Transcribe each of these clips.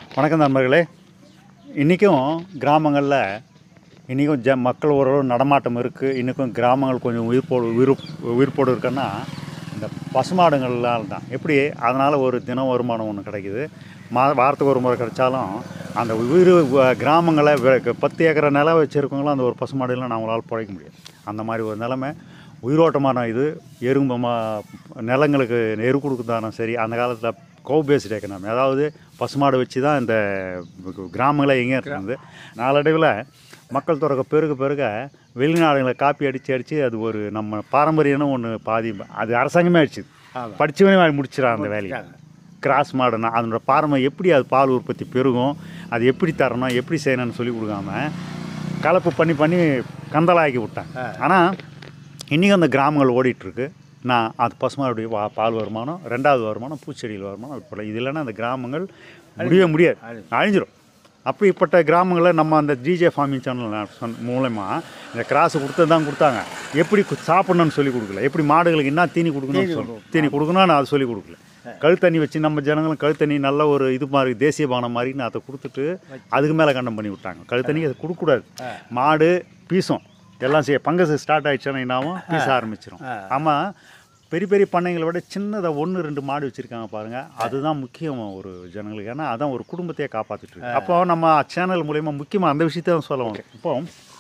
வணக்கம் நண்பர்களே இன்றைக்கும் கிராமங்களில் இன்றைக்கும் ஜ மக்கள் ஓரளவு நடமாட்டம் இருக்குது இன்றைக்கும் கிராமங்கள் கொஞ்சம் உயிர்ப்போடு உயிர் உயிர்ப்போடு இருக்குன்னா இந்த பசுமாடுங்கள்லாம் தான் எப்படி அதனால் ஒரு தின வருமானம் ஒன்று கிடைக்குது மா வாரத்துக்கு ஒரு முறை கிடைச்சாலும் அந்த உயிர் வ- கிராமங்களை வெ- பத்து ஏக்கரை நிலம் வச்சுருக்கவங்களும் அந்த ஒரு பசுமாடுலாம் நம்மளால் பிழைக்க முடியாது அந்த மாதிரி ஒரு நிலைமை உயிரோட்டமான இது எறும்பு மா நிலங்களுக்கு எரு கொடுக்குதானும் சரி அந்த காலத்தில் கோ பேஸ்ட் எக்கனாமி அதாவது பசுமாடு வச்சு தான் இந்த கிராமங்களே எங்கே இருந்தது நாளடைவில் மக்கள் தொடக்க பெருக பெருக வெளிநாடுகளை காப்பி அடித்து அடித்து அது ஒரு நம்ம பாரம்பரியம்னு ஒன்று பாதி அது அரசாங்கமே அடிச்சுது ஆமா. படித்தவனே முடிச்சிடறான் அந்த வேலையை கிராஸ் மாடுனா அதனோட பாரம்பரியம் எப்படி அது பால் உற்பத்தி பெருகும் அது எப்படி தரணும் எப்படி செய்யணும்னு சொல்லி கொடுக்காம கலப்பு பண்ணி பண்ணி கந்தலாக்கி விட்டாங்க ஆனால் இன்றைக்கும் அந்த கிராமங்கள் ஓடிட்டுருக்கு நான் அது பசுமாடுடைய வா பால் வருமானம் ரெண்டாவது வருமானம் பூச்செடியில் வருமானம் இப்படி இது இல்லைன்னா அந்த கிராமங்கள் முடியவே முடியாது அழிஞ்சிரும் அப்படிப்பட்ட கிராமங்களை நம்ம அந்த ஜிஜே ஃபார்மிங் சேனல் சொன்ன மூலயமா இந்த கிராஸ் கொடுத்தது தான் கொடுத்தாங்க எப்படி கு- சாப்பிடணும்னு சொல்லி கொடுக்கல எப்படி மாடுகளுக்கு என்ன தீனி கொடுக்கணும்னு சொல்லி தீனி கொடுக்கணும்னு நான் அதை சொல்லி கொடுக்கல கழுத்தண்ணி வச்சு நம்ம ஜனங்களும் கழுத்தண்ணி நல்ல ஒரு இது மாதிரி தேசிய பானம் மாதிரி நான் அதை கொடுத்துட்டு அதுக்கு மேலே கண்டம் பண்ணி விட்டாங்க கழுத்தண்ணி அதை கொடுக்கக்கூடாது மாடு பீசும் எல்லாம் செய்ய பங்கஸ் ஸ்டார்ட் ஆயிடுச்சுன்னா என்னாவும் பீச ஆரம்பிச்சிடும் ஆமாம் பெரிய பெரிய பண்ணைங்களை விட சின்னதாக ஒன்று ரெண்டு மாடு வச்சுருக்காங்க பாருங்கள் அதுதான் முக்கியம் ஒரு ஜனங்களுக்கு ஏன்னா அதான் ஒரு குடும்பத்தையே காப்பாற்றிட்டு இருக்கு அப்போ நம்ம சேனல் மூலயமா முக்கியமாக அந்த விஷயத்தை தான் சொல்ல வந்தோம் இப்போ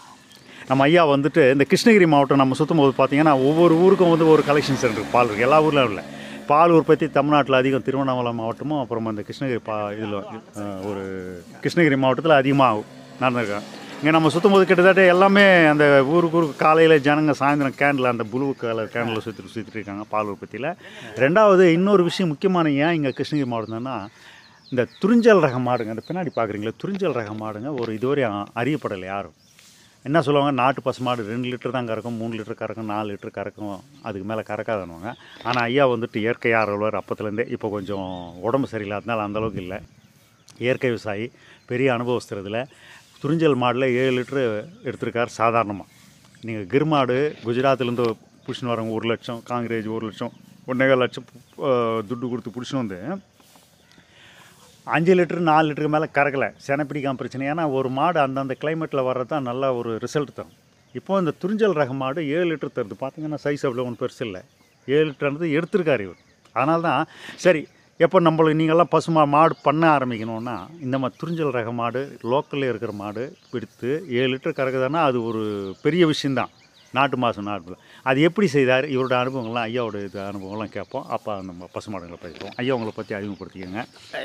நம்ம ஐயா வந்துட்டு இந்த கிருஷ்ணகிரி மாவட்டம் நம்ம சுற்றும் போது பார்த்தீங்கன்னா ஒவ்வொரு ஊருக்கும் வந்து ஒரு கலெக்ஷன் சென்டர் பால் இருக்குது எல்லா ஊர்லையும் இல்லை பால் உற்பத்தி தமிழ்நாட்டில் அதிகம் திருவண்ணாமலை மாவட்டமும் அப்புறம் இந்த கிருஷ்ணகிரி பா இதில் ஒரு கிருஷ்ணகிரி மாவட்டத்தில் அதிகமாக நடந்திருக்கேன் இங்கே நம்ம சுற்றும் போது கிட்டத்தட்ட எல்லாமே அந்த ஊருக்கு ஊருக்கு காலையில் ஜனங்க சாயந்தரம் கேண்டில் அந்த ப்ளூ கலர் கேண்டில் சுற்றிட்டு சுற்றிட்டு இருக்காங்க பால் உற்பத்தியில் ரெண்டாவது இன்னொரு விஷயம் முக்கியமான ஏன் இங்கே கிருஷ்ணகிரி மாவட்டம்னா இந்த துறிஞ்சல் ரக மாடுங்க இந்த பின்னாடி பார்க்குறீங்களா துறிஞ்சல் ரக மாடுங்க ஒரு இதுவரை அறியப்படலை யாரும் என்ன சொல்லுவாங்க நாட்டு பசுமாடு ரெண்டு லிட்டர் தான் கறக்கும் மூணு லிட்டர் கறக்கும் நாலு லிட்டர் கறக்கும் அதுக்கு மேலே கறக்காதனுவாங்க ஆனால் ஐயா வந்துட்டு இயற்கை ஆர்வலர் அப்பத்துலேருந்தே இப்போ கொஞ்சம் உடம்பு சரியில்லாதனால அந்த அளவுக்கு இல்லை இயற்கை விவசாயி பெரிய அனுபவஸ்திரத்தில் துறிஞ்சல் மாடில் ஏழு லிட்டரு எடுத்திருக்கார் சாதாரணமாக நீங்கள் கிர்மாடு குஜராத்லேருந்து பிடிச்சின்னு வரவங்க ஒரு லட்சம் காங்கிரேஜ் ஒரு லட்சம் ஒன்றேகால் லட்சம் அஹ், துட்டு கொடுத்து பிடிச்சின்னு வந்து அஞ்சு லிட்டரு நாலு லிட்டருக்கு மேலே கறக்கலை செனப்பிடிக்காம பிரச்சனை ஏன்னா ஒரு மாடு அந்தந்த கிளைமேட்டில் வர்றது தான் நல்ல ஒரு ரிசல்ட் தரும் இப்போ இந்த துறிஞ்சல் ரக மாடு ஏழு லிட்டர் தருது பார்த்தீங்கன்னா சைஸ் அவ்வளோ ஒன்றும் பெருசு இல்லை ஏழு லிட்டர்ன்றது எடுத்திருக்காரு இவர் அதனால தான் சரி எப்போ நம்மளுக்கு நீங்கள்லாம் பசுமா மாடு பண்ண ஆரம்பிக்கணும்னா இந்த மாதிரி துறிஞ்சல் ரக மாடு லோக்கலில் இருக்கிற மாடு பிடித்து ஏழு லிட்டர் கறக்குதுன்னா அது ஒரு பெரிய விஷயந்தான் நாட்டு மாதம் நாட்டு அது எப்படி செய்தார் இவரோட அனுபவங்கள்லாம் ஐயாவோட இது அனுபவங்கள்லாம் கேட்போம் அப்போ நம்ம பசுமாடுகளை பேசுவோம் ஐயா உங்களை பற்றி அறிமுகப்படுத்திக்கோங்க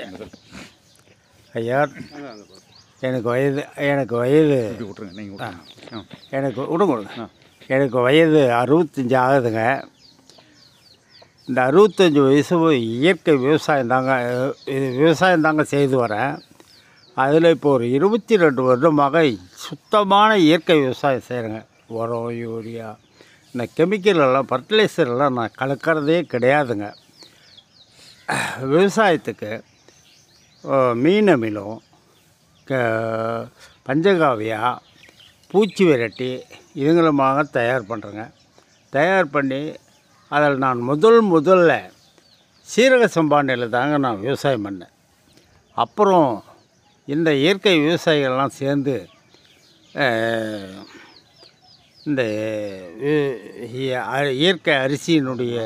ஐயா எனக்கு வயது எனக்கு வயது இப்படி விட்ருங்க நீங்கள் விட்ருங்க ஆ எனக்கு விடுங்க விடுங்க எனக்கு வயது அறுபத்தஞ்சி ஆகுதுங்க இந்த அறுபத்தஞ்சி வயசு இயற்கை விவசாயம் தாங்க இது விவசாயம் தாங்க செய்து வரேன் அதில் இப்போ ஒரு இருபத்தி ரெண்டு வருடமாக சுத்தமான இயற்கை விவசாயம் செய்கிறேங்க உரம் யூரியா இந்த கெமிக்கல் எல்லாம் fertilizer எல்லாம் நான் கலக்கிறதே கிடையாதுங்க விவசாயத்துக்கு அஹ், மீன் அமிலம் க பஞ்சகாவியா பூச்சி விரட்டி இதுங்களுமாக தயார் பண்ணுறேங்க தயார் பண்ணி அதில் நான் முதல் முதல்ல சீரக சம்பா நெல் தாங்க நான் விவசாயம் பண்ணேன் அப்புறம் இந்த இயற்கை விவசாயிகள்லாம் சேர்ந்து அஹ், இந்த வி- இ- அ- இயற்கை அரிசியினுடைய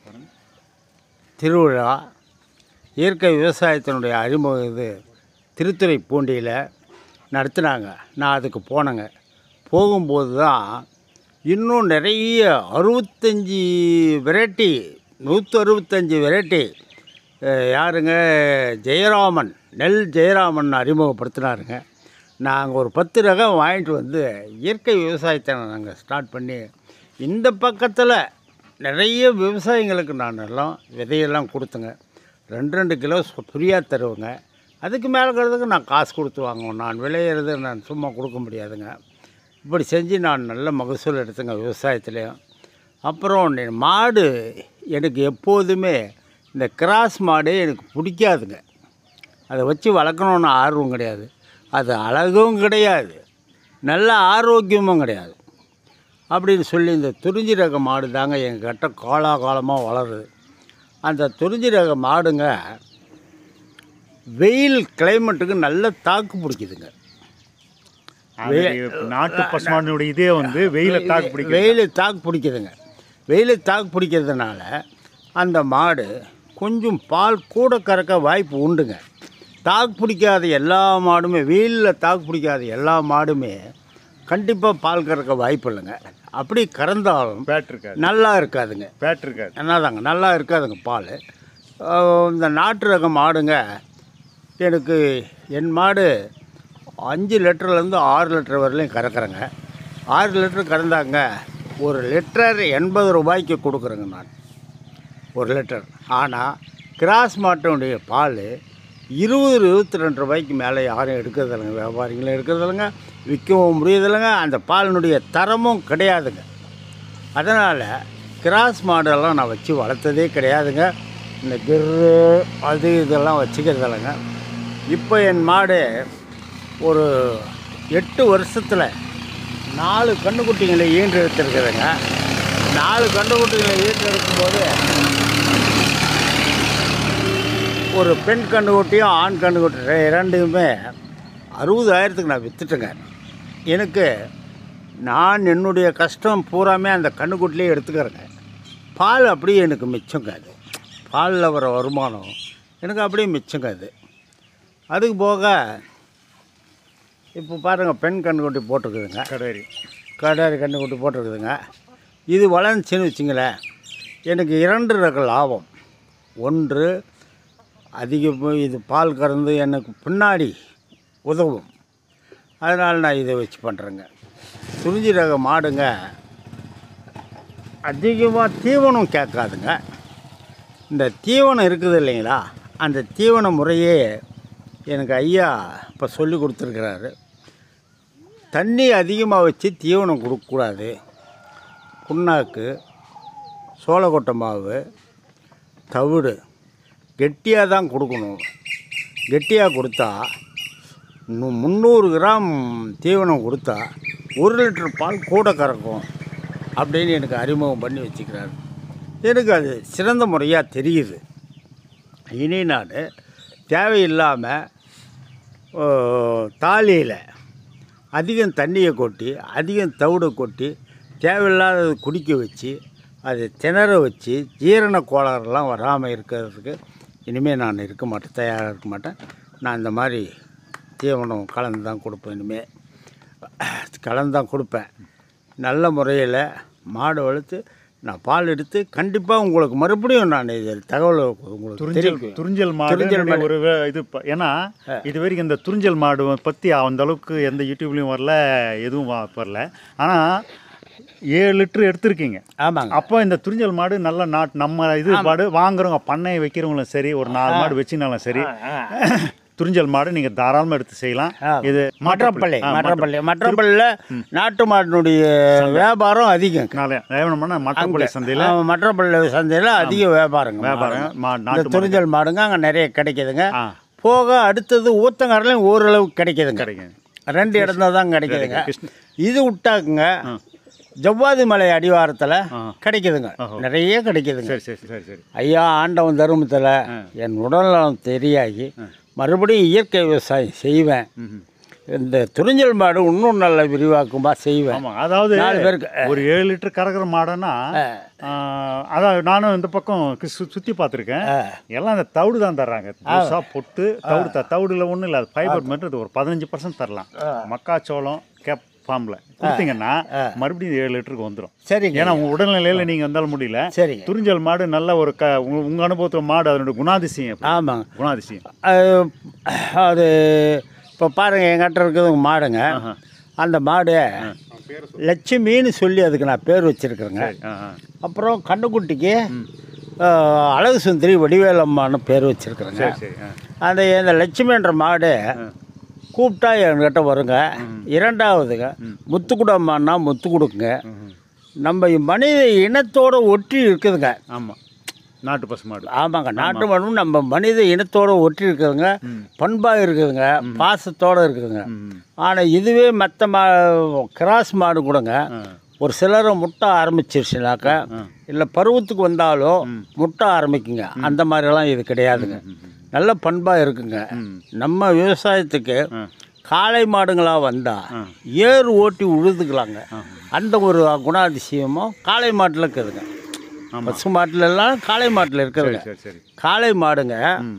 திருவிழா இயற்கை விவசாயத்தினுடைய அறிமுக இது திருத்துறைப்பூண்டியில் நடத்துனாங்க நான் அதுக்கு போனேங்க போகும்போது தான் இன்னும் நிறைய அறுபத்தஞ்சி வெரைட்டி நூற்றி அறுபத்தஞ்சி வெரைட்டி யாருங்க ஜெயராமன் நெல் ஜெயராமன் அறிமுகப்படுத்தினாருங்க நாங்கள் ஒரு பத்து ரகம் வாங்கிட்டு வந்து இயற்கை விவசாயத்தை நாங்கள் ஸ்டார்ட் பண்ணி இந்த பக்கத்தில் நிறைய விவசாயிங்களுக்கு நான் எல்லாம் விதையெல்லாம் கொடுத்துங்க ரெண்டு ரெண்டு கிலோ ஃப்ரீயாக தருவேங்க அதுக்கு மேலே இருக்கிறதுக்கு நான் காசு கொடுத்து வாங்குவேன் நான் விளையிறது நான் சும்மா கொடுக்க முடியாதுங்க இப்படி செஞ்சு நான் நல்ல மகசூல் எடுத்துங்க விவசாயத்துலேயும் அப்புறம் நி- மாடு எனக்கு எப்போதுமே இந்த கிராஸ் மாடு எனக்கு பிடிக்காதுங்க அதை வச்சு வளர்க்கணுன்னு ஆர்வம் கிடையாது அது அழகும் கிடையாது நல்ல ஆரோக்கியமும் கிடையாது அப்படின்னு சொல்லி இந்த துறிஞ்சி ரக மாடு தாங்க எங்ககிட்ட காலாகாலமாக வளருது அந்த துறிஞ்சி ரக மாடுங்க வெயில் கிளைமேட்டுக்கு நல்ல தாக்கு பிடிக்குதுங்க அது நாட்டு பசுமாடினுடைய இதே வந்து வெயில தாக்கு பிடிக்கும் வெயில் தாக்கு பிடிக்குதுங்க வெயில் தாக்கு பிடிக்கிறதுனால அந்த மாடு கொஞ்சம் பால் கூட கறக்க வாய்ப்பு உண்டுங்க தாக்கு பிடிக்காத எல்லா மாடுமே வெயிலில் தாக்கு பிடிக்காத எல்லா மாடுமே கண்டிப்பாக பால் கறக்க வாய்ப்பு இல்லைங்க அப்படி கறந்தாலும் பேட் இருக்காது நல்லா இருக்காதுங்க பேட் இருக்காது என்னதாங்க நல்லா இருக்காதுங்க பால் அஹ் இந்த நாட்டு ரக மாடுங்க எனக்கு என் மாடு அஞ்சு லிட்டர்லேருந்து ஆறு லிட்டர் வரலையும் கறக்குறேங்க ஆறு லிட்டர் கறந்தாங்க ஒரு லிட்டர் எண்பது ரூபாய்க்கு கொடுக்குறேங்க நான் ஒரு லிட்டர் ஆனால் கிராஸ் மாட்டினுடைய பால் இருபது இருபத்தி ரெண்டு ரூபாய்க்கு மேலே யாரும் எடுக்கிறதில்லைங்க வியாபாரிகளும் எடுக்கிறதில்லைங்க விற்கவும் முடியதில்லைங்க அந்த பாலினுடைய தரமும் கிடையாதுங்க அதனால் கிராஸ் மாடெல்லாம் நான் வச்சு வளர்த்ததே கிடையாதுங்க இந்த கிர்ரு அது இதெல்லாம் வச்சுக்கிறது இல்லைங்க இப்போ என் மாடு ஒரு எட்டு வருஷத்தில் நாலு கன்றுக்குட்டிங்களை ஈன்று எடுத்துருக்குதுங்க நாலு கன்றுக்குட்டிகளை ஈன்று எடுக்கும்போது ஒரு பெண் கன்றுக்குட்டியும் ஆண் கன்றுக்குட்டி ரெ- இரண்டையுமே அறுபதாயிரத்துக்கு நான் விற்றுட்டேங்க எனக்கு நான் என்னுடைய கஷ்டம் பூராமே அந்த கண்ணுக்குட்டிலே எடுத்துக்கிறேங்க பால் அப்படியே எனக்கு மிச்சங்க அது பாலில் வர வருமானம் எனக்கு அப்படியே மிச்சங்க அது அதுக்கு போக இப்போ பாருங்கள் பெண் கண்ணுக்குட்டி போட்டிருக்குதுங்க கடரி கடாரி கண்ணுக்குட்டி போட்டிருக்குதுங்க இது வளர்ந்துச்சுன்னு வச்சுங்களேன் எனக்கு இரண்டு ரக லாபம் ஒன்று அதிக ப- இது பால் கறந்து எனக்கு பின்னாடி உதவும் அதனால் நான் இதை வச்சு பண்ணுறேங்க துறிஞ்சி ரக மாடுங்க அதிகமாக தீவனம் கேட்காதுங்க இந்த தீவனம் இருக்குது இல்லைங்களா அந்த தீவன முறையே எனக்கு ஐயா இப்போ சொல்லி கொடுத்துருக்கிறாரு தண்ணி அதிகமாக வச்சு தீவனம் கொடுக்கக்கூடாது புண்ணாக்கு சோளக்கொட்டை மாவு தவிடு கெட்டியாக தான் கொடுக்கணும் கெட்டியாக கொடுத்தா நு- முந்நூறு கிராம் தீவனம் கொடுத்தா ஒரு லிட்டர் பால் கூட கறக்கும் அப்படின்னு எனக்கு அறிமுகம் பண்ணி வச்சுக்கிறாரு எனக்கு அது சிறந்த முறையாக தெரியுது இனி நான் தேவையில்லாமல் தாலியில் அதிகம் தண்ணியை கொட்டி அதிகம் தவிடை கொட்டி தேவையில்லாதது குடிக்க வச்சு அதை திணற வச்சு ஜீரண கோளாறுலாம் வராமல் இருக்கிறதுக்கு இனிமேல் நான் இருக்க மாட்டேன் தயாராக இருக்க மாட்டேன் நான் இந்த மாதிரி தீவனம் கலந்து தான் கொடுப்பேன் இனிமேல் கலந்து தான் கொடுப்பேன் நல்ல முறையில் மாடு வளர்த்து நான் பால் எடுத்து கண்டிப்பாக உங்களுக்கு மறுபடியும் நான் இது தகவல் உங்களுக்கு துறிஞ்சல் தெரிவிக்கிறேன் துறிஞ்சல் மாடு துறிஞ்சல் மாடு. ஒரு வே- இது ப- ஏன்னா இது வரைக்கும் இந்த துறிஞ்சல் மாடு பற்றி அந்த அளவுக்கு எந்த யூடியூப்லேயும் வரல எதுவும் வா- வரல ஆனால் ஏழு லிட்டர் எடுத்திருக்கீங்க ஆமாங்க அப்போ இந்த துறிஞ்சல் மாடு நல்ல நாட் நம்ம இது மாடு வாங்குறவங்க பண்ணை வைக்கிறவங்களும் சரி ஒரு நாலு மாடு வச்சுனாலும் சரி துறிஞ்சல் மாடு நீங்கள் தாராளமாக எடுத்து செய்யலாம் ஆ. இது மற்றப்பள்ளி ஆ, மற்றப்பள்ளி மற்றப்பள்ளியில் நாட்டு மாட்டினுடைய வியாபாரம் அதிகம் நாளை தேவனம்னா மட்டப்பள்ளி சந்தையில் ஆ, மற்றப்பள்ளி சந்தையில் அதிக வியாபாரங்க வியாபாரம் மா இந்த நாட்டு மாடு துறிஞ்சல் மாடுங்க அங்கே நிறைய கிடைக்குதுங்க ஆ போக அடுத்தது ஊத்தங்கரையிலையும் ஓரளவு கிடைக்குதுங்க கிடைக்கும் ரெண்டு இடத்துல தான் கிடைக்குதுங்க கிருஷ்ண இது விட்டாக்குங்க ஜவ்வாதி மலை அடிவாரத்தில் ஆ. கிடைக்குதுங்க நிறைய கிடைக்குதுங்க சரி சரி சரி சரி ஐயா ஆண்டவன் தருமத்தில் என் உடல்நலம் தெரியாகி மறுபடியும் இயற்கை விவசாயம் செய்வேன் ம்ஹும். இந்த துறிஞ்சல் மாடு இன்னும் நல்ல விரிவாக்கமா செய்வேன் ஆமாம் அதாவது நாலு பேருக்கு ஒரு ஏழு லிட்டர் கறக்கிற மாடுன்னா ஆ, அதான் நானும் இந்த பக்கம் கி- சு- சுத்தி பார்த்துருக்கேன் எல்லாம் அந்த தவிடு தான் தர்றாங்க புதுசா பொட்டு தவிடு த தவிடுல ஒன்றும் இல்லை ஃபைபர் மட்டும் இது ஒரு பதினஞ்சு பர்சன்ட் தரலாம் மக்காச்சோளம் கேப் ஃபார்மில் கொடுத்தீங்கன்னா மறுபடியும் ஏழு லிட்டருக்கு வந்துடும் சரிங்க ஏன்னா உங்க உடல்நிலையில நீங்க வந்தாலும் முடியல சரிங்க துறிஞ்சல் மாடு நல்ல ஒரு க உங்க உங்க அனுபவத்தில் மாடு அதனுடைய குணாதிசயம் எப்படி? ஆமாங்க குணாதிசயம் அது அது இப்போ பாருங்கள் என்கிட்ட இருக்குது மாடுங்க அந்த மாடு லட்சுமின்னு சொல்லி அதுக்கு நான் பேர் வச்சுருக்குறேங்க சரி ஆ ஆ அப்புறம் கண்ணுக்குட்டிக்கு அஹ், அழகு சுந்தரி வடிவேலம்மான்னு பேர் வச்சுருக்குறேங்க சரி சரி ஆ அந்த இந்த லட்சுமின்ற மாடு கூப்பிட்டா என்கிட்ட வருங்க இரண்டாவதுங்க முத்து குடம்மான்னா முத்து கொடுக்குங்க நம்ம மனித இனத்தோட ஒற்றி இருக்குதுங்க ஆமாம் நாட்டு பசு மாடு ஆமாங்க நாட்டு மாடும் நம்ம மனித இனத்தோட ஒற்றி இருக்குதுங்க பண்பாக இருக்குதுங்க பாசத்தோட இருக்குதுங்க ம் ஆனால் இதுவே மற்ற மா கிராஸ் மாடு கூடங்க ஆ ஒரு சிலரை முட்டை ஆரம்பிச்சிருச்சுனாக்க இல்லை பருவத்துக்கு வந்தாலும் முட்டை ஆரம்பிக்குங்க அந்த மாதிரிலாம் இது கிடையாதுங்க நல்ல பண்பாக இருக்குங்க ம் நம்ம விவசாயத்துக்கு ஆ காளை மாடுங்களாக வந்தால் ஆ. ஏர் ஓட்டி உழுதுக்கலாங்க அந்த ஒரு குணாதிசயமும் காளை மாட்டில் இருக்குதுங்க ஆமாம் பசு மாட்டுல எல்லாம் காளை மாட்டில் இருக்குதுங்க சரி சரி காளை மாடுங்க ம்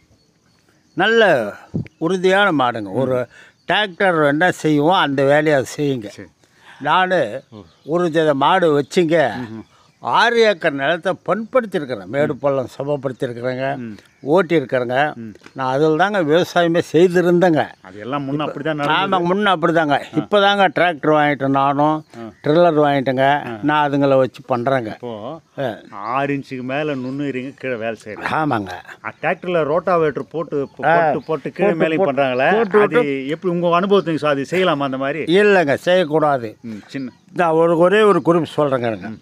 நல்ல உறுதியான மாடுங்க ஒரு டிராக்டர் என்ன செய்வோம் அந்த வேலையை அது செய்யுங்க சரி நான் ஒரு ஜத மாடு வச்சுங்க ஆறு ஏக்கர் நிலத்தை பண்படுத்தியிருக்கிறேன் மேடு பள்ளம் சமப்படுத்தியிருக்கிறேங்க ஓட்டியிருக்கிறேங்க நான் அதில் தாங்க விவசாயமே செய்திருந்தேங்க அது எல்லாம் முன்ன அப்படி தான் நடந்தது ஆமாங்க முன்ன அப்படி தாங்க இப்போ தாங்க டிராக்டர் வாங்கிட்டேன் நானும் ட்ரில்லர் வாங்கிட்டேங்க நான் அதுங்களை வச்சு பண்ணுறேங்க இப்போது ஆறு இன்ச்சுக்கு மேலே நுண்ணுறீங்க கீழே வேலை செய்கிறேன் ஆமாங்க டிராக்டரில் ரோட்டாவேட்டர் போட்டு போட்டு போட்டு கீழே மேலேயும் பண்ணுறாங்களே அது எப்படி உங்கள் அனுபவத்துக்கு சார் அது செய்யலாமா அந்த மாதிரி இல்லைங்க செய்யக்கூடாது ம் சின்ன நான் ஒரு ஒரே ஒரு குறிப்பு சொல்கிறேங்க எனக்கு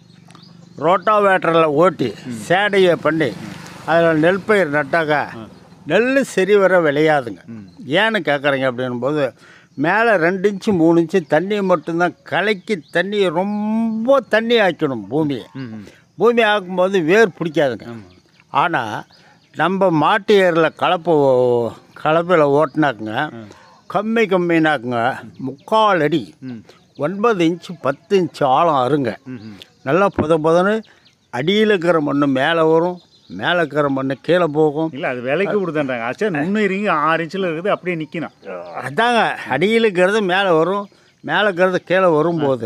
ரோட்டாவேட்டரில் ஓட்டி சேடையை பண்ணி அதில் நெல் பயிர் நட்டாக்க நெல் சரி வர விளையாதுங்க ஏன்னு கேட்குறீங்க அப்படின்போது மேலே ரெண்டு இன்ச்சு மூணு இன்ச்சு தண்ணியை மட்டும்தான் கலக்கி தண்ணியை ரொம்ப தண்ணி ஆக்கணும் பூமியை ம் ம் பூமி ஆக்கும்போது வேர் பிடிக்காதுங்க ஆனால் நம்ம மாட்டு ஏரில் கலப்பு கலப்பில் ஓட்டினாக்குங்க கம்மி கம்மினாக்குங்க முக்கால் அடி ஒன்பது இன்ச்சு பத்து இன்ச்சு ஆழம் அருங்க ம் நல்லா புத புதன்னு அடியில் இருக்கிற மண் மேலே வரும் மேலே இருக்கிற மண் கீழே போகும் இல்லை அது விலைக்கு கொடுத்தாண்டாங்க ஆச்சா நுண்ணுறீங்க ஆறு இன்ச்சில் இருக்குது அப்படியே நிற்கணும் அதாங்க அடியில் இருக்கிறது மேலே வரும் மேலே இருக்கிறது கீழே வரும்போது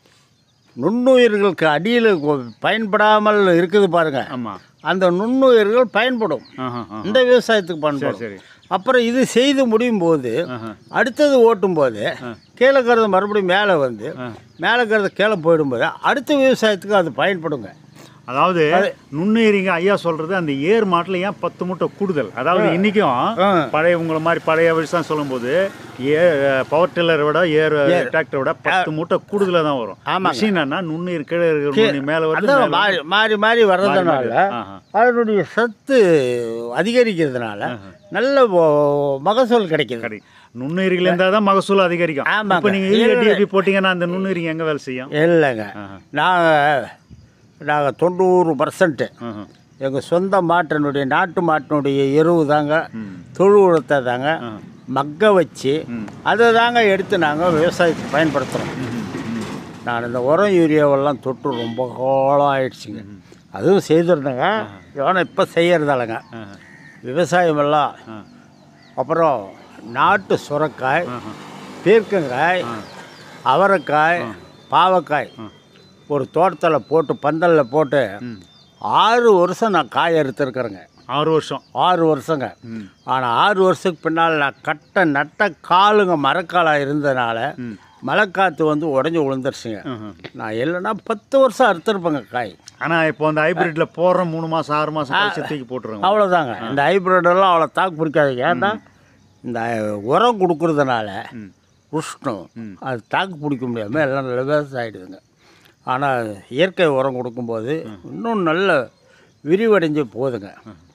நுண்ணுயிர்களுக்கு அடியில் பயன்படாமல் இருக்குது பாருங்க ஆமாம் அந்த நுண்ணுயிர்கள் பயன்படும் ஆஹா ஆ இந்த விவசாயத்துக்கு பயன்படும் சரி அப்புறம் இது செய்து முடியும் போது ஆஹா அடுத்தது ஓட்டும் போது கீழே இருக்கிறது மறுபடியும் மேலே வந்து மேலே இருக்கிறது கீழே போயிடும்போது அடுத்த விவசாயத்துக்கு அது பயன்படுங்க அதாவது நுண்ணுயிரிங்க ஐயா சொல்றது அந்த ஏர் மாட்டில் ஏன் பத்து மூட்டை கூடுதல் அதாவது இன்னைக்கும் ஆ. பழைய உங்களை மாதிரி பழைய விவசாயம் சொல்லும்போது ஏ பவர் டில்லரை விட ஏர் டிராக்டரை விட பத்து மூட்டை கூடுதலாக தான் வரும் ஆமாங்க. மிஷின்னா நுண்ணுயிர் கீழே இருக்கிற நுண்ணுயிர் மேலே வருது அதான் மேல மாறி மாறி மாறி வர்றதுனால ஆஹா. அதனுடைய சத்து அதிகரிக்கிறதுனால நல்ல ஓ- மகசூல் கிடைக்குது சரி நுண்ணுயிர்கள் இருந்தால் தான் மகசூல் அதிகரிக்கும் ஆமாங்க. இப்போ நீங்கள் ஈரடி எப்படி போட்டிங்கன்னா அந்த நுண்ணுயிரிங்க எங்கே வேலை செய்யும் இல்லைங்க ஆஹா. நாங்கள் நாங்கள் தொண்ணூறு பர்சன்ட்டு ஆஹா. எங்கள் சொந்த மாட்டினுடைய நாட்டு மாட்டினுடைய எருவு தாங்க ம். தொழு உரத்தை தாங்க ஆ. மக்க வச்சு ம். அதை தாங்க எடுத்து நாங்கள் விவசாயத்துக்கு பயன்படுத்துகிறோம் நான் இந்த உரம் யூரியாவெல்லாம் தொட்டு ரொம்ப காலம் ஆயிடுச்சுங்க அதுவும் செய்திருந்தேங்க ஆனால் இப்போ செய்யறதாலங்க ஆஹா. விவசாயமெல்லாம் ஆ. அப்புறம் நாட்டு சுரக்காய் ஆஹா. பீர்க்கங்காய் அவரைக்காய் பாவக்காய் ஒரு தோட்டத்தில் போட்டு பந்தலில் போட்டு ம். ஆறு வருஷம் நான் காய் அறுத்துருக்குறேங்க ஆறு வருஷம் ஆறு வருஷங்க ம். ஆனால் ஆறு வருஷத்துக்கு பின்னால் நான் கட்ட நட்ட காலுங்க மரக்காலாக இருந்ததுனால ம். மழைக்காற்று வந்து உடஞ்சி விழுந்துருச்சுங்க ஆஹா. நான் இல்லைன்னா பத்து வருஷம் அறுத்துருப்பேங்க காய் ஆனால் இப்போ அந்த ஹைபிரிட்ல போடுற மூணு மாதம் ஆறு மாதம் கழிச்சு தூக்கி போட்டுருங்க அவ்வளோதாங்க இந்த ஹைப்ரிடெல்லாம் அவ்வளோ தாக்கு பிடிக்காதுங்க ஏன்னா இந்த உரம் கொடுக்கறதுனால ம். உஷ்ணம் அது தாக்கு பிடிக்க முடியாமல் எல்லாம் ரிவர்ஸ் ஆகிடுதுங்க ஆனால் இயற்கை உரம் கொடுக்கும்போது இன்னும் நல்ல விரிவடைஞ்சு போகுதுங்க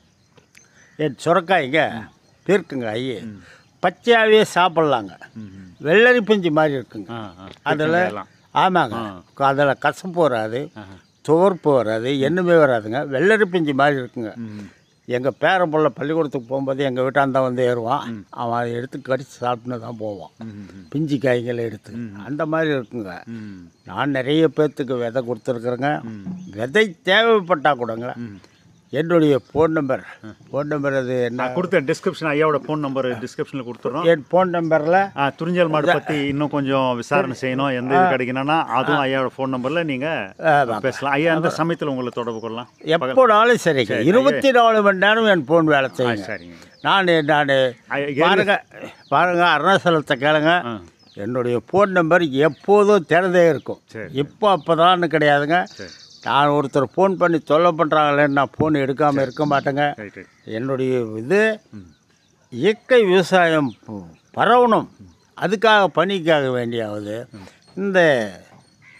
என் சுரக்காய்ங்க பீர்க்குங்காய் பச்சையாகவே சாப்பிட்லாங்க வெள்ளரி பிஞ்சு மாதிரி இருக்குங்க ஆ ஆ அதில் எல்லாம். ஆமாங்க அதில் கசப்பு வராது துவர்ப்பு வராது எண்ணுமே வராதுங்க வெள்ளரி பிஞ்சு மாதிரி இருக்குங்க ம். எங்கள் பேரன் புள்ள பள்ளிக்கூடத்துக்கு போகும்போது எங்கள் வீட்டாண்ட வந்து ஏறுவான் அவன் அதை எடுத்து கடிச்சு சாப்பிட்டுன்னு தான் போவான் ம், ம், பிஞ்சு காய்களை எடுத்து அந்த மாதிரி இருக்குங்க ம். நான் நிறைய பேர்த்துக்கு விதை கொடுத்துருக்குறேங்க விதை தேவைப்பட்டா கூடங்க என்னுடைய ஃபோன் நம்பர் ஃபோன் நம்பர் அது என்ன நான் கொடுத்த டிஸ்கிரிப்ஷன் ஐயாவோட ஃபோன் நம்பர் டிஸ்கிரிப்ஷனில் கொடுத்துறோம் என் ஃபோன் நம்பரில் ஆ, துறிஞ்சல் மாடு பற்றி இன்னும் கொஞ்சம் விசாரணை செய்யணும் எந்த இது கிடைக்கணும்னா அதுவும் ஐயாவோட ஃபோன் நம்பரில் நீங்கள் பேசலாம் ஐயா எந்த சமயத்தில் உங்களை தொடர்பு கொள்ளலாம் எப்போனாலும் சரிங்க இருபத்தி நாலு மணி நேரம் என் ஃபோன் வேலை செய்யுங்க சரிங்க நான் நான் ஐயா, பாருங்க பாருங்க அருணாசலத்தை கேளுங்க ஆ. என்னுடைய ஃபோன் நம்பர் எப்போதும் திறந்தே இருக்கும் சரி. இப்போ அப்போதான்னு கிடையாதுங்க சரி நான் ஒருத்தர் ஃபோன் பண்ணி தொல்லை பண்ணுறாங்களேன்னு நான் ஃபோன் எடுக்காமல் இருக்க மாட்டேங்க ரைட் ரைட் என்னுடைய இது இயற்கை விவசாயம் ப- பரவணும் அதுக்காக பணிக்காக வேண்டியாவது இந்த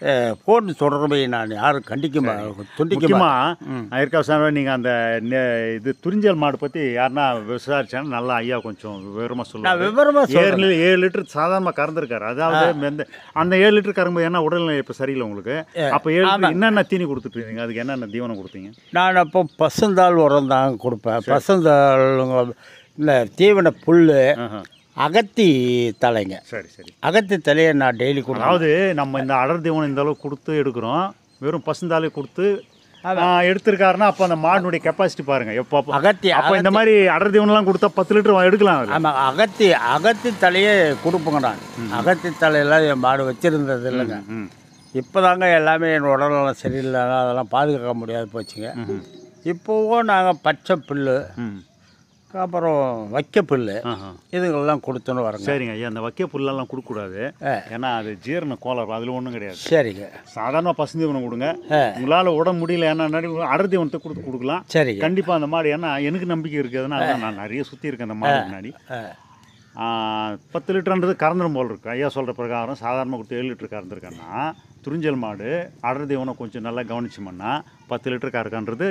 ஃபோன் தொடர்பை நான் யாரும் கண்டிக்க மா- துண்டிக்க முக்கியமா ம். இருக்கா சார் நீங்கள் அந்த நெ- இது துரிஞ்சல் மாடு பற்றி யாருன்னா விசாரிச்சாங்கன்னா நல்லா ஐயா கொஞ்சம் விவரமாக நான் சொல்லுவாங்க விவரமாக ஏழு சொல்கிறேன் லி- ஏழு லிட்டர் சாதாரணமாக கறந்துருக்காரு அதாவது இந்த அந்த ஏழு லிட்டர் கறங்கும்போது என்ன உடல்நிலை இப்போ சரியில்லை உங்களுக்கு அப்போ ஏழு liter என்னென்ன தீனி கொடுத்துட்டு இருந்தீங்க அதுக்கு என்னென்ன தீவனம் கொடுத்தீங்க நான் அப்போ பசுந்தாள் உரம் தான் கொடுப்பேன் பசுந்தாள் இந்த தீவன புல் ஆஹா. அகத்தி தலைங்க சரி சரி அகத்தி தலையை நான் டெய்லி கொடுப்பேன் அதாவது நம்ம இந்த அடர் தீவனம் இந்த அளவுக்கு கொடுத்து எடுக்கிறோம் வெறும் பசுந்தாலே கொடுத்து ஆ, எடுத்திருக்காருன்னா அப்போ அந்த மாடினுடைய கெப்பாசிட்டி பாருங்க எப்போ அப்போ- அகத்தி அப்போ இந்த மாதிரி அடர் தீவனம்லாம் கொடுத்தா பத்து லிட்டர் எடுக்கலாம் அதுல. ஆமாம் அகத்தி அகத்தி தலையே கொடுப்பேங்க நான் அகத்தி தலையெல்லாம் என் மாடு வச்சுருந்தது இல்லைங்க ம் இப்போ தாங்க எல்லாமே என் உடல்நலம் சரியில்லை அதெல்லாம் பாதுகாக்க முடியாது போச்சுங்க இப்போவும் நாங்கள் பச்சை புல் ம் அப்புறம் வைக்க புல் ஆஹா இதுங்கெல்லாம் கொடுத்துன்னு வரோங்க சரிங்க ஐயா அந்த வக்கிய புல்லெல்லாம் கொடுக்கக்கூடாது ஆ. ஏன்னா அது ஜீரண கோளாறு அதில் ஒன்றும் கிடையாது சரிங்க சாதாரண பசுந்தீவனம் கொடுங்க ஆ. உங்களால் உடம்பு முடியல ஏன்னா அடர் தீவனத்தை கொடுத்து கொடுக்கலாம் சரிங்க கண்டிப்பாக அந்த மாடு ஏன்னா எனக்கு நம்பிக்கை இருக்குது அதனால தான் நான் நிறைய சுற்றி இருக்கேன் அந்த மாடு முன்னாடி ஆ ஆ, பத்து லிட்டர்ன்றது கறந்துடும் போல் இருக்கு ஐயா சொல்கிற பிரகாரம் சாதாரணமாக கொடுத்து ஏழு லிட்டர் கறந்துருக்கேன்னா துறிஞ்சல் மாடு அடர் தீவனம் கொஞ்சம் நல்லா கவனிச்சோம்னா பத்து லிட்டர் கறக்கான்றது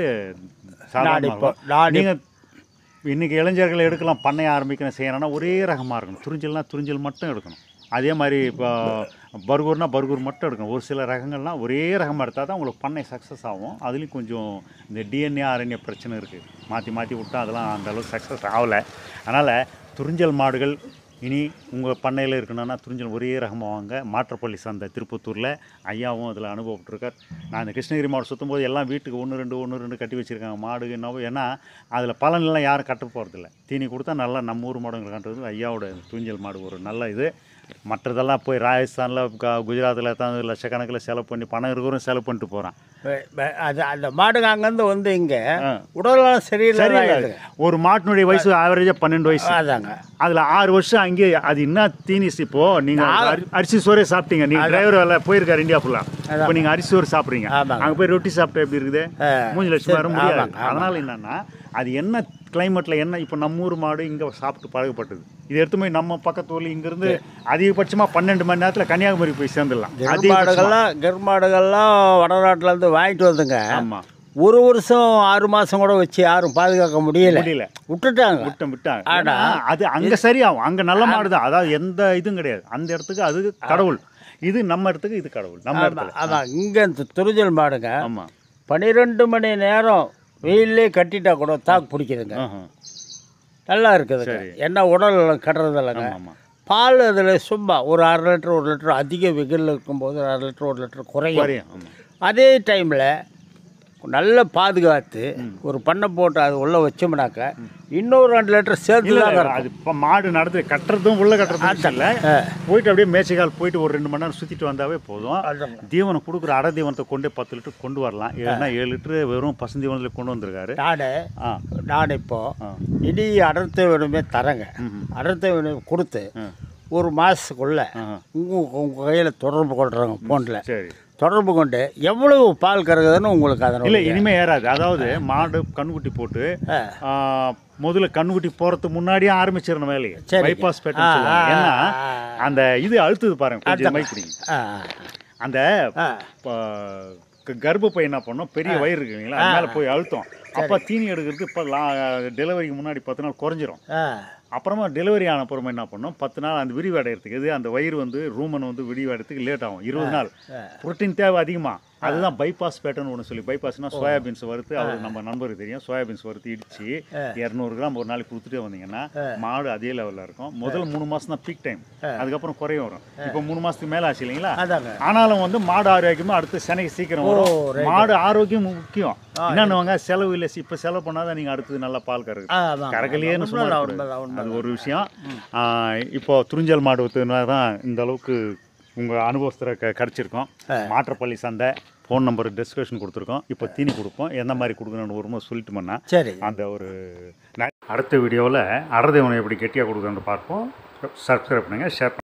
நான் இப்போ சாதாரண நான் நீங்கள் இன்றைக்கி இளைஞர்கள் எடுக்கலாம் பண்ணைய ஆரம்பிக்கணும் செய்யணும்னா ஒரே ரகமாக இருக்கணும் துறிஞ்சல்னா துறிஞ்சல் மட்டும் எடுக்கணும் அதே மாதிரி இப்போ பர்கூர்னா பர்கூர் மட்டும் எடுக்கணும் ஒரு சில ரகங்கள்லாம் ஒரே ரகமாக எடுத்தால் தான் உங்களுக்கு பண்ணை சக்ஸஸ் ஆகும் அதுலேயும் கொஞ்சம் இந்த டிஎன்ஏ ஆர்என்ஏ பிரச்சனை இருக்குது மாற்றி மாற்றி விட்டா அதெல்லாம் அந்த அளவுக்கு சக்ஸஸ் ஆகலை அதனால் துறிஞ்சல் மாடுகள் இனி உங்கள் பண்ணையில் இருக்கணும்னா துறிஞ்சல் ஒரே ரகமாக வாங்க மாற்றப்பள்ளி சந்தை திருப்பத்தூரில் ஐயாவும் அதில் அனுபவப்பட்டிருக்கார் நான் இந்த கிருஷ்ணகிரி மாவட்டம் சுற்றும் போது எல்லாம் வீட்டுக்கு ஒன்று ரெண்டு ஒன்று ரெண்டு கட்டி வச்சுருக்காங்க மாடு என்னவோ ஏன்னா அதில் பலனெல்லாம் யாரும் கட்ட போகிறதில்ல தீனி கொடுத்தா நல்லா நம்ம ஊர் மாடுங்களை கட்டுறது ஐயாவோட துஞ்சல் மாடு ஒரு நல்ல இது மற்றதெல்லாம் போய் ராஜஸ்தானில் குஜராத்தில் தான் லட்சக்கணக்கில் செலவு பண்ணி பணம் இருக்கிறவரும் செலவு பண்ணிட்டு போகிறான் வெ- வெ- அது அந்த மாடுங்க அங்கேருந்து வந்து இங்கே ஆ. உடல்நலம் சரியில்லை சரியில்லை ஒரு மாட்டினுடைய வயசு ஆவரேஜாக பன்னெண்டு வயசு அதாங்க அதில் ஆறு வருஷம் அங்கேயே அது என்ன தீனிஸ் இப்போ நீங்கள் அரிசி சோறே சாப்பிட்டீங்க நீங்கள் டிரைவர் வேலை போயிருக்காரு இந்தியா ஃபுல்லாக இப்போ நீங்கள் அரிசி சோறு சாப்பிட்றீங்க ஆமாங்க. அங்கே போய் ரொட்டி சாப்பிட்டா எப்படி இருக்குது ஆ. மூஞ்சி லட்சம் வர முடியாது ஆமாங்க, அதனால என்னன்னா அது என்ன கிளைமேட்டில் என்ன இப்போ நம்ம ஊர் மாடு இங்கே சாப்பிட்டு பழகப்பட்டது இது எடுத்து போய் நம்ம பக்கத்து ஊரில் இங்கேருந்து அதிகபட்சமாக பன்னெண்டு மணி நேரத்தில் கன்னியாகுமரி போய் சேர்ந்துடலாம் கெருமாடுகள்லாம் கெருமாடுகள்லாம் வடநாட்டிலேருந்து வாங்கிட்டு வந்துங்க ஆமாம் ஒரு வருஷம் ஆறு மாதம் கூட வச்சு யாரும் பாதுகாக்க முடியல முடியல விட்டுட்டாங்க விட்டம் விட்டாங்க ஆனா, ஏன்னா, அது அங்கே சரியாகும் அங்கே நல்ல மாடு தான் அதாவது எந்த இதுவும் கிடையாது அந்த இடத்துக்கு அது கடவுள் இது நம்ம இடத்துக்கு இது கடவுள் நம்ம இடத்துல அதான் இங்கே இந்த துறிஞ்சல் மாடுங்க ஆமாம் பன்னிரெண்டு மணி நேரம் வெயிலே கட்டிட்டா கூட தாக்கு பிடிக்குதுங்க ஆஹா நல்லா இருக்குதுங்க என்ன உடல் கட்டுறது இல்லைங்க ஆமாம் பால் அதில் சும்மா ஒரு அரை லிட்டர் ஒரு லிட்டர் அதிக வெயில் இருக்கும்போது ஒரு அரை லிட்டர் ஒரு லிட்டர் குறையும் குறையும் ஆமாம் அதே டைமில் நல்லா பாதுகாத்து ஒரு பண்ணை போட்டு அது உள்ளே வச்சோம்னாக்க இன்னொரு ரெண்டு லிட்டர் சேர்த்து இல்ல, தாங்க இல்ல, இருக்கும். அது இப்போ மாடு நடந்து கட்டுறதும் உள்ள கட்டுறதும் இல்லை ஆ. போயிட்டு அப்படியே மேய்ச்சல் போயிட்டு ஒரு ரெண்டு மணி நேரம் சுற்றிட்டு வந்தாவே போதும் அதாங்க. தீவனம் கொடுக்குற அடை தீவனத்தை கொண்டே பத்து லிட்டர் கொண்டு வரலாம் ஏன்னா ஏழு லிட்டரு வெறும் பசுந்தீவனத்தில் கொண்டு வந்திருக்காரு நான் ஆ நான் இப்போ ஆ. இடி அடர்த்த வேணுமே தரேங்க ம்ஹும். அடர்த்த வேணும் கொடுத்து ஆ. ஒரு மாதத்துக்குள்ளே ஆஹா. உங்கள் உங்கள் கையில் தொடர்பு கொள்கிறாங்க ஃபோனில் சரி தொடர்பு கொண்டு எவ்வளவு பால் கறகுதுன்னு உங்களுக்கு இல்லை அதனுடைய இனிமே ஏறாது அதாவது மாடு கண்ணுக்குட்டி போட்டு ஆ. ஆ, முதல்ல கண்ணுக்குட்டி போகிறதுக்கு முன்னாடியே ஆரம்பிச்சிடணும் வேலையை சரிங்க. பைபாஸ் ஆ, பேட்டர்ன் ஆ, ஏன்னா ஆ. அந்த இது அழுத்துது பாருங்க கொஞ்சம் மைக் பிடிங்க ஆ அந்த ஆ. ப- க- கர்ப்பப்பை என்ன பண்ணோம் பெரிய வயிறு இருக்கு இல்லைங்களா அது மேலே போய் அழுத்தம் அப்போ தீனி எடுக்கிறது இப்போ டெலிவரிக்கு முன்னாடி பத்து நாள் குறைஞ்சிரும் ஆ அப்புறமா டெலிவரி ஆன அப்புறமா என்ன பண்ணோம் பத்து நாள் அந்த விரிவடைகிறதுக்கு இது அந்த வயிறு வந்து ரூமன் வந்து விரிவடைறதுக்கு லேட் ஆகும் இருபது நாள் புரோட்டீன் தேவை அதிகமாக அதுதான் பைபாஸ் பேட்டர்ன் ஒன்று சொல்லி பைபாஸ்னா சோயாபீன்ஸ் வறுத்து அவர் நம்ம நண்பருக்கு தெரியும் சோயாபீன்ஸ் வறுத்து இடிச்சு இரநூறு கிராம் ஒரு நாளைக்கு கொடுத்துட்டே வந்தீங்கன்னா மாடு அதே லெவலில் இருக்கும் முதல் மூணு மாதம் தான் பீக் டைம் அதுக்கப்புறம் குறைய வரும் இப்போ மூணு மாதத்துக்கு மேலே ஆச்சு இல்லைங்களா அதாங்க ஆனாலும் வந்து மாடு ஆரோக்கியமா அடுத்து சென்னைக்கு சீக்கிரம் வரும் மாடு ஆரோக்கியம் முக்கியம் என்னன்னுவாங்க செலவு இல்லை இப்போ செலவு பண்ணாதான் நீங்கள் அடுத்தது நல்லா பால் கறகு ஆமாம் கறக்கலையேன்னு சும்மா உண்மைதான், இருக்கக்கூடாது. உண்மைதான், அது ஒரு விஷயம் ஆ, இப்போ துறிஞ்சல் மாடு வித்துனா தான் இந்த அளவுக்கு உங்கள் அனுபவத்தில் க கிடச்சிருக்கோம் மாற்றப்பள்ளி சந்தை ஃபோன் நம்பர் டிஸ்கிரிப்ஷன் கொடுத்துருக்கோம் இப்போ தீனி கொடுப்போம் எந்த மாதிரி கொடுக்கணும்னு ஒரு முறை சொல்லிட்டு பண்ணா சரி அந்த ஒரு ந- அடுத்த வீடியோவில் அடர்தேவனை எப்படி கெட்டியாக கொடுக்கணும்னு பார்ப்போம் சப்ஸ்கிரைப் பண்ணுங்கள் ஷேர்